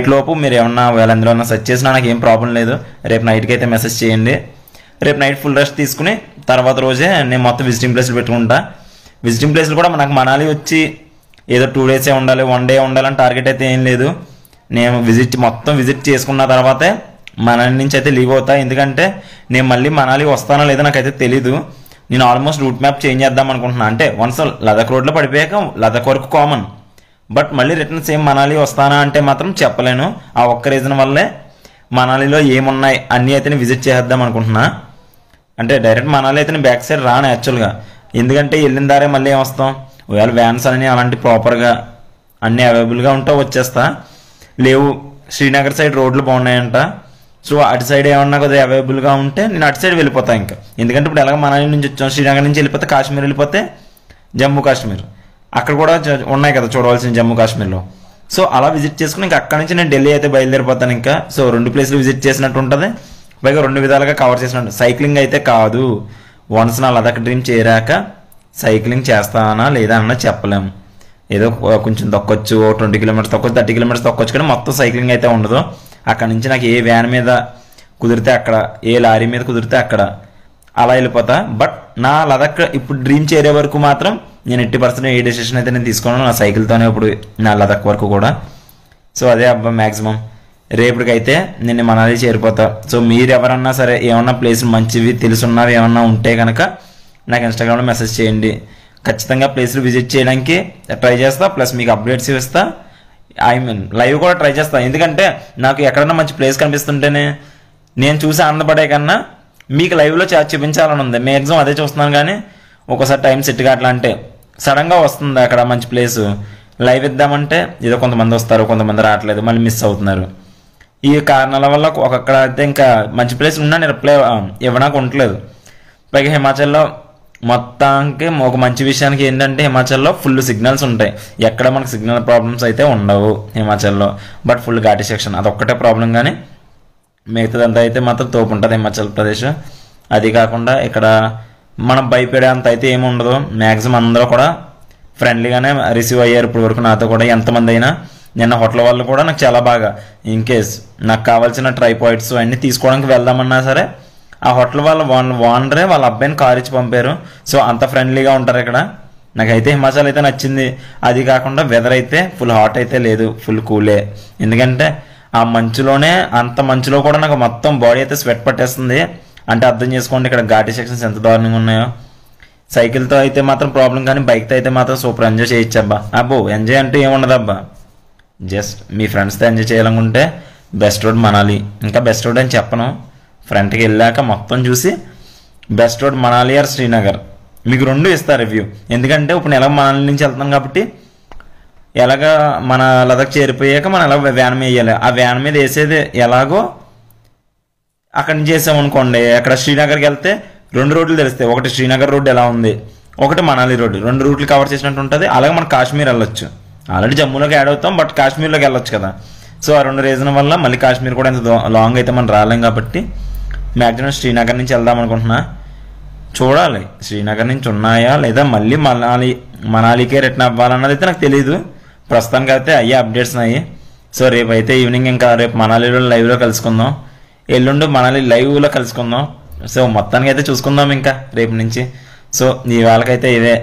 లోపు మీరు ఏమన్నా ఒకవేళ అందులో సెర్చ్ చేసినా నాకు ఏం ప్రాబ్లం లేదు రేపు నైట్కి అయితే మెసేజ్ చేయండి రేపు నైట్ ఫుల్ రెస్ట్ తీసుకుని తర్వాత రోజే నేను మొత్తం విజిటింగ్ ప్లేస్లు పెట్టుకుంటా విజిటింగ్ ప్లేస్లు కూడా నాకు మనాలి వచ్చి ఏదో టూ డేసే ఉండాలి వన్ డే ఉండాలని టార్గెట్ అయితే ఏం లేదు నేను విజిట్ మొత్తం విజిట్ చేసుకున్న తర్వాతే మనాలి నుంచి అయితే లీవ్ అవుతా ఎందుకంటే నేను మళ్ళీ మనాలి వస్తానో లేదో నాకైతే తెలీదు నేను ఆల్మోస్ట్ రూట్ మ్యాప్ చేంజ్ చేద్దాం అనుకుంటున్నా అంటే వన్స్ లదక్ రోడ్లో పడిపోయాక లదక్ వరకు కామన్ బట్ మళ్ళీ రిటర్న్ సేమ్ మనాలి వస్తానా అంటే మాత్రం చెప్పలేను ఆ ఒక్క రీజన్ వల్లే మనాలిలో ఏమున్నాయి అన్నీ అయితే విజిట్ చేద్దాం అనుకుంటున్నా అంటే డైరెక్ట్ మనాలి అయితే నేను బ్యాక్ సైడ్ రాను యాక్చువల్గా ఎందుకంటే వెళ్ళిన దారే మళ్ళీ ఏం వస్తాం ఒకవేళ వ్యాన్స్ అని అలాంటి ప్రాపర్గా అన్నీ అవైలబుల్గా ఉంటే వచ్చేస్తా లేవు శ్రీనగర్ సైడ్ రోడ్లు బాగున్నాయంట సో అటు సైడ్ ఏమన్నా కొద్దిగా అవైలబుల్గా ఉంటే నేను అటు సైడ్ వెళ్ళిపోతా ఇంకా ఎందుకంటే ఇప్పుడు ఎలాగ మనాలి నుంచి వచ్చాం శ్రీనగర్ నుంచి వెళ్ళిపోతే కాశ్మీర్ వెళ్ళిపోతే జమ్మూ కాశ్మీర్ అక్కడ కూడా చ- ఉన్నాయి కదా చూడవలసిన జమ్మూ కాశ్మీర్లో సో అలా విజిట్ చేసుకుని ఇంకా అక్కడ నుంచి నేను ఢిల్లీ అయితే బయలుదేరిపోతాను ఇంకా సో రెండు ప్లేస్లు విజిట్ చేసినట్టు ఉంటుంది పైగా రెండు విధాలుగా కవర్ చేసినట్టు సైక్లింగ్ అయితే కాదు వన్స్ నా లదక్ డ్రీమ్ చేరాక సైక్లింగ్ చేస్తానా లేదా అన్న చెప్పలేము ఏదో కొ- కొంచెం తొక్కొచ్చు ట్వంటీ కిలోమీటర్స్ తొక్కొచ్చు థర్టీ కిలోమీటర్స్ తొక్కొచ్చు కానీ మొత్తం సైక్లింగ్ అయితే ఉండదు అక్కడ నుంచి నాకు ఏ వ్యాన్ మీద కుదిరితే అక్కడ ఏ లారీ మీద కుదిరితే అక్కడ అలా వెళ్ళిపోతా బట్ నా లదక్ ఇప్పుడు డ్రీమ్ చేరే వరకు మాత్రం నేను ఎట్టి పర్సెంట్ ఏ డెసిషన్ అయితే నేను తీసుకున్నాను నా సైకిల్తోనే ఇప్పుడు నా లదక్ వరకు కూడా సో అదే అబ్బా మ్యాక్సిమం రేపటికైతే నేను మనాలి చేరిపోతా సో మీరు ఎవరన్నా సరే ఏమన్నా ప్లేస్ మంచివి తెలుసున్నవి ఏమన్నా ఉంటే కనుక నాకు ఇన్స్టాగ్రామ్లో మెసేజ్ చేయండి ఖచ్చితంగా ప్లేస్లు విజిట్ చేయడానికి ట్రై చేస్తా ప్లస్ మీకు అప్డేట్స్ ఇస్తా ఐ మీన్ లైవ్ కూడా ట్రై చేస్తా ఎందుకంటే నాకు ఎక్కడన్నా మంచి ప్లేస్ కనిపిస్తుంటేనే నేను చూసి ఆనందపడే కన్నా మీకు లైవ్లో చా చూపించాలని ఉంది మ్యాక్సిమం అదే చూస్తున్నాను కానీ ఒక్కోసారి టైం సెట్ కావట్లా అంటే సడన్గా వస్తుంది అక్కడ మంచి ప్లేస్ లైవ్ ఇద్దామంటే ఏదో కొంతమంది వస్తారు కొంతమంది రావట్లేదు మళ్ళీ మిస్ అవుతున్నారు ఈ కారణాల వల్ల ఒక్కొక్కడ అయితే ఇంకా మంచి ప్లేస్ ఉన్నా నేను రిప్లై ఇవ్వడానికి ఉండట్లేదు పైగా హిమాచల్లో మొత్తానికి ఒక మంచి విషయానికి ఏంటంటే హిమాచల్లో ఫుల్ సిగ్నల్స్ ఉంటాయి ఎక్కడ మనకు సిగ్నల్ ప్రాబ్లమ్స్ అయితే ఉండవు హిమాచల్లో బట్ ఫుల్ ఘాటి సెక్షన్ అదొక్కటే ప్రాబ్లం కానీ మిగతాదంతా అయితే మాత్రం తోపు ఉంటుంది హిమాచల్ ప్రదేశ్ అది కాకుండా ఇక్కడ మనం భయపడే అంత అయితే ఏమి ఉండదు మ్యాక్సిమం అందరూ కూడా ఫ్రెండ్లీగానే రిసీవ్ అయ్యారు ఇప్పుడు వరకు నాతో కూడా ఎంతమంది అయినా నిన్న హోటల్ వాళ్ళు కూడా నాకు చాలా బాగా ఇన్ కేస్ నాకు కావాల్సిన ట్రైపాయిడ్స్ అన్నీ తీసుకోవడానికి వెళ్దామన్నా సరే ఆ హోటల్ వాళ్ళ వాళ్ళ ఓనరే వాళ్ళ అబ్బాయిని కార్ ఇచ్చి పంపారు సో అంత ఫ్రెండ్లీగా ఉంటారు ఇక్కడ నాకైతే హిమాచల్ అయితే నచ్చింది అది కాకుండా వెదర్ అయితే ఫుల్ హాట్ అయితే లేదు ఫుల్ కూలే ఎందుకంటే ఆ మంచులోనే అంత మంచులో కూడా నాకు మొత్తం బాడీ అయితే స్వెట్ పట్టేస్తుంది అంటే అర్థం చేసుకోండి ఇక్కడ ఘాటి సెక్షన్స్ ఎంత దారుణంగా ఉన్నాయో సైకిల్తో అయితే మాత్రం ప్రాబ్లం కానీ బైక్తో అయితే మాత్రం సూపర్ ఎంజాయ్ చేయొచ్చు అబ్బా అబ్బో ఎంజాయ్ అంటే ఏముండదు అబ్బా జస్ట్ మీ ఫ్రెండ్స్తో ఎంజాయ్ చేయాలనుకుంటే బెస్ట్ రోడ్ మనాలి ఇంకా బెస్ట్ రోడ్ అని చెప్పను ఫ్రంట్కి వెళ్ళాక మొత్తం చూసి best road Manali or Srinagar మీకు రెండు ఇస్తా రివ్యూ ఎందుకంటే ఇప్పుడు ఎలా మనాలి నుంచి వెళ్తున్నాం కాబట్టి ఎలాగ మన లదక్ చేరిపోయాక మనం ఎలా వ్యాన్ మీద వేయాలి ఆ వ్యాన్ మీద వేసేది ఎలాగో అక్కడి నుంచి చేసామనుకోండి అక్కడ శ్రీనగర్కి వెళ్తే రెండు రోడ్లు తెలుస్తాయి ఒకటి శ్రీనగర్ రోడ్ ఎలా ఉంది ఒకటి మనాలి రోడ్ రెండు రూట్లు కవర్ చేసినట్టు ఉంటుంది అలాగే మనం కాశ్మీర్ వెళ్ళొచ్చు ఆల్రెడీ జమ్మూలోకి యాడ్ అవుతాం బట్ కాశ్మీర్లోకి వెళ్ళొచ్చు కదా సో ఆ రెండు రీజన్ వల్ల మళ్ళీ కాశ్మీర్ కూడా ఇంత దో- లాంగ్ అయితే మనం రాలేం కాబట్టి మ్యాక్సిమం శ్రీనగర్ నుంచి వెళ్దాం అనుకుంటున్నా చూడాలి శ్రీనగర్ నుంచి ఉన్నాయా లేదా మళ్ళీ మనాలి మనాలికే రిటర్న్ అవ్వాలన్నది అయితే నాకు తెలియదు ప్రస్తుతానికి అయితే అయ్యే అప్డేట్స్ ఉన్నాయి సో రేపు అయితే ఈవినింగ్ ఇంకా రేపు మనాలిలో లైవ్లో కలుసుకుందాం ఎల్లుండి మనాలి లైవ్లో కలుసుకుందాం సో మొత్తానికి అయితే చూసుకుందాం ఇంకా రేపు నుంచి సో ఈ వాళ్ళకైతే ఇదే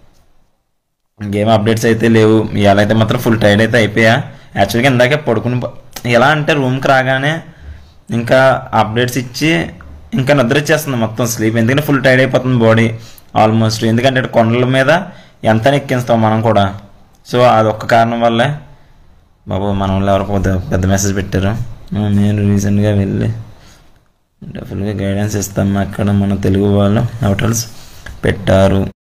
గేమ్ అప్డేట్స్ అయితే లేవు ఇవాళ అయితే మాత్రం ఫుల్ టైర్డ్ అయితే అయిపోయా యాక్చువల్గా ఇందాకే పడుకుని పో- ఎలా అంటే రూమ్కి రాగానే ఇంకా అప్డేట్స్ ఇచ్చి ఇంకా నిద్ర వచ్చేస్తుంది మొత్తం స్లీప్ ఎందుకంటే ఫుల్ టైర్డ్ అయిపోతుంది బాడీ ఆల్మోస్ట్ ఎందుకంటే ఇటు కొండల మీద ఎంత ఎక్కిస్తాం మనం కూడా సో అదొక్క కారణం వల్లే బాబు మన వాళ్ళు ఎవరికి పెద్ద పెద్ద మెసేజ్ పెట్టారు ఆ, నేను రీసెంట్గా వెళ్ళి ఫుల్గా గైడెన్స్ ఇస్తాం అక్కడ మన తెలుగు వాళ్ళు హోటల్స్ పెట్టారు